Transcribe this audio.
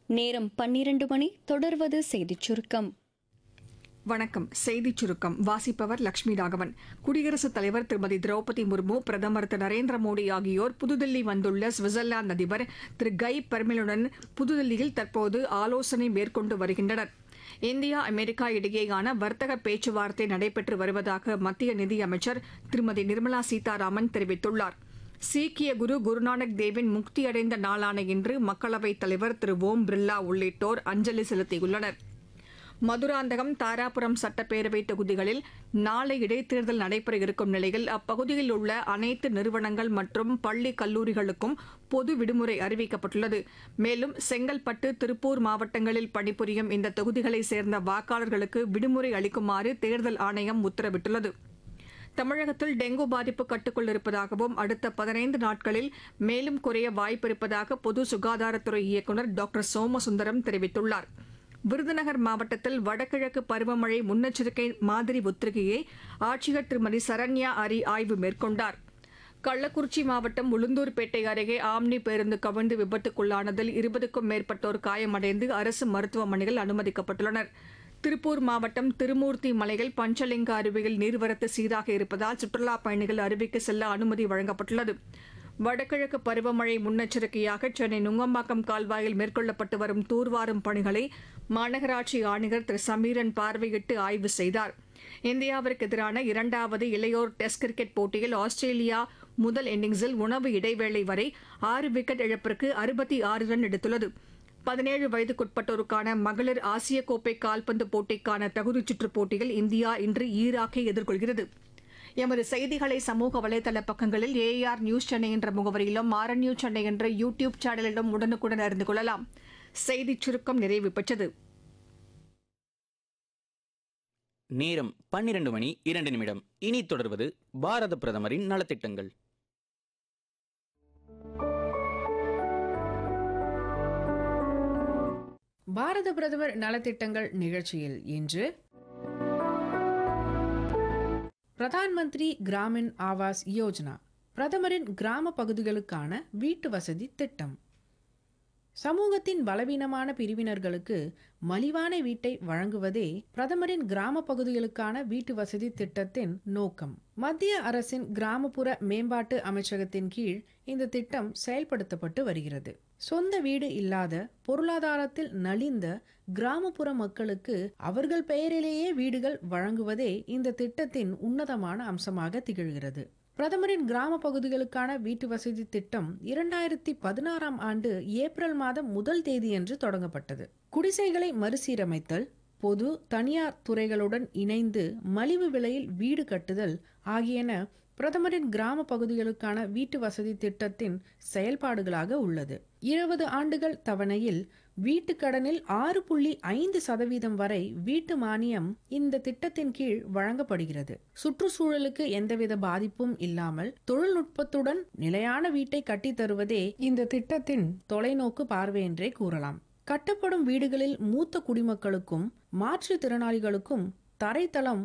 நேரம் பன்னிரண்டு மணி தொடர்வது செய்திச் சுருக்கம் வணக்கம் செய்திச் சுருக்கம் வாசிப்பவர் லட்சுமி ராகவன் குடியரசுத் தலைவர் திருமதி திரௌபதி முர்மு பிரதமர் திரு நரேந்திர மோடி ஆகியோர் புதுதில்லி வந்துள்ள சுவிட்சர்லாந்து அதிபர் திரு கை பெர்மெலுடன் புதுதில்லியில் தற்போது ஆலோசனை மேற்கொண்டு வருகின்றனர் இந்தியா அமெரிக்கா இடையேயான வர்த்தக பேச்சுவார்த்தை நடைபெற்று வருவதாக மத்திய நிதியமைச்சர் திருமதி நிர்மலா சீதாராமன் தெரிவித்துள்ளார் சீக்கிய குரு குருநானக் தேவின் முக்தியடைந்த நாளான இன்று மக்களவைத் தலைவர் திரு ஓம் பிர்லா உள்ளிட்டோர் அஞ்சலி செலுத்தியுள்ளனர் மதுராந்தகம் தாராபுரம் சட்டப்பேரவை தொகுதிகளில் நாளை இடைத்தேர்தல் நடைபெற இருக்கும் நிலையில் அப்பகுதியில் உள்ள அனைத்து நிறுவனங்கள் மற்றும் பள்ளி கல்லூரிகளுக்கும் பொது விடுமுறை அறிவிக்கப்பட்டுள்ளது மேலும் செங்கல்பட்டு திருப்பூர் மாவட்டங்களில் பணிபுரியும் இந்த தொகுதிகளைச் சேர்ந்த வாக்காளர்களுக்கு விடுமுறை அளிக்குமாறு தேர்தல் ஆணையம் உத்தரவிட்டுள்ளது தமிழகத்தில் டெங்கு பாதிப்பு கட்டுக்குள் இருப்பதாகவும் அடுத்த பதினைந்து நாட்களில் மேலும் குறைய வாய்ப்பிருப்பதாக பொது சுகாதாரத்துறை இயக்குநர் டாக்டர் சோமசுந்தரம் தெரிவித்துள்ளார் விருதுநகர் மாவட்டத்தில் வடகிழக்கு பருவமழை முன்னெச்சரிக்கை மாதிரி ஒத்திகையை ஆட்சியர் திருமதி சரண்யா அரி ஆய்வு மேற்கொண்டார் கள்ளக்குறிச்சி மாவட்டம் உளுந்தூர்பேட்டை அருகே ஆம்னி பேருந்து கவிழ்ந்து விபத்துக்குள்ளானதில் இருபதுக்கும் மேற்பட்டோர் காயமடைந்து அரசு மருத்துவமனையில் அனுமதிக்கப்பட்டுள்ளனர் திருப்பூர் மாவட்டம் திருமூர்த்தி மலையில் பஞ்சலிங்க அருவியில் நீர்வரத்து சீராக இருப்பதால் சுற்றுலாப் பயணிகள் அருவிக்கு செல்ல அனுமதி வழங்கப்பட்டுள்ளது வடகிழக்கு பருவமழை முன்னெச்சரிக்கையாக சென்னை நுங்கம்பாக்கம் கால்வாயில் மேற்கொள்ளப்பட்டு வரும் தூர்வாரும் பணிகளை மாநகராட்சி ஆணையர் திரு சமீரன் பார்வையிட்டு ஆய்வு செய்தார் இந்தியாவிற்கு எதிரான இரண்டாவது இளையோர் டெஸ்ட் கிரிக்கெட் போட்டியில் ஆஸ்திரேலியா முதல் இன்னிங்ஸில் உணவு இடைவேளை வரை ஆறு விக்கெட் இழப்பிற்கு அறுபத்தி ஆறு ரன் எடுத்துள்ளது பதினேழு வயதுக்குட்பட்டோருக்கான மகளிர் ஆசிய கோப்பை கால்பந்து போட்டிக்கான தகுதிச் சுற்றுப் போட்டியில் இந்தியா இன்று ஈராக்கை எதிர்கொள்கிறது எமது செய்திகளை சமூக வலைதள பக்கங்களில் ஏஆர் நியூஸ் சென்னை என்ற முகவரியிலும் ஆர் நியூஸ் சென்னை என்ற யூ டியூப் சேனலிலும் உடனுக்குடன் அறிந்து கொள்ளலாம் செய்திச் சுருக்கம் நிறைவு பெற்றது நேரம் பன்னிரண்டு மணி இரண்டு நிமிடம் இனி தொடர்வது பாரத பிரதமரின் நலத்திட்டங்கள் பாரத பிரதமர் நலத்திட்டங்கள் நிகழ்ச்சியில் இன்று பிரதான் மந்திரி கிராமின் ஆவாஸ் யோஜனா பிரதமரின் கிராம பகுதிகளுக்கான வீட்டு வசதி திட்டம் சமூகத்தின் பலவீனமான பிரிவினர்களுக்கு மலிவான வீட்டை வழங்குவதே பிரதமரின் கிராம பகுதிகளுக்கான வீட்டு வசதி திட்டத்தின் நோக்கம் மத்திய அரசின் கிராமப்புற மேம்பாட்டு அமைச்சகத்தின் கீழ் இந்த திட்டம் செயல்படுத்தப்பட்டு வருகிறது சொந்த வீடு இல்லாத பொருளாதாரத்தில் நலிந்த கிராமப்புற மக்களுக்கு அவர்கள் பெயரிலேயே வீடுகள் வழங்குவதே இந்த திட்டத்தின் உன்னதமான அம்சமாக திகழ்கிறது பிரதமரின் கிராம பகுதிகளுக்கான வீட்டு வசதி திட்டம் இரண்டாயிரத்தி பதினாறாம் ஆண்டு ஏப்ரல் மாதம் முதல் தேதியன்று தொடங்கப்பட்டது குடிசைகளை மறுசீரமைத்தல் பொது தனியார் துறைகளுடன் இணைந்து மலிவு விலையில் வீடு கட்டுதல் ஆகியன பிரதமரின் கிராம பகுதிகளுக்கான வீட்டு வசதி திட்டத்தின் செயல்பாடுகளாக உள்ளது இருபது ஆண்டுகள் தவணையில் வீட்டு கடனில் ஆறு புள்ளி ஐந்து சதவீதம் வரை வீட்டு மானியம் இந்த திட்டத்தின் கீழ் வழங்கப்படுகிறது சுற்றுச்சூழலுக்கு எந்தவித பாதிப்பும் இல்லாமல் தொழில்நுட்பத்துடன் நிலையான வீட்டை கட்டித் தருவதே இந்த திட்டத்தின் தொலைநோக்கு பார்வை என்றே கூறலாம் கட்டப்படும் வீடுகளில் மூத்த குடிமக்களுக்கும் மாற்றுத்திறனாளிகளுக்கும் தரைத்தளம்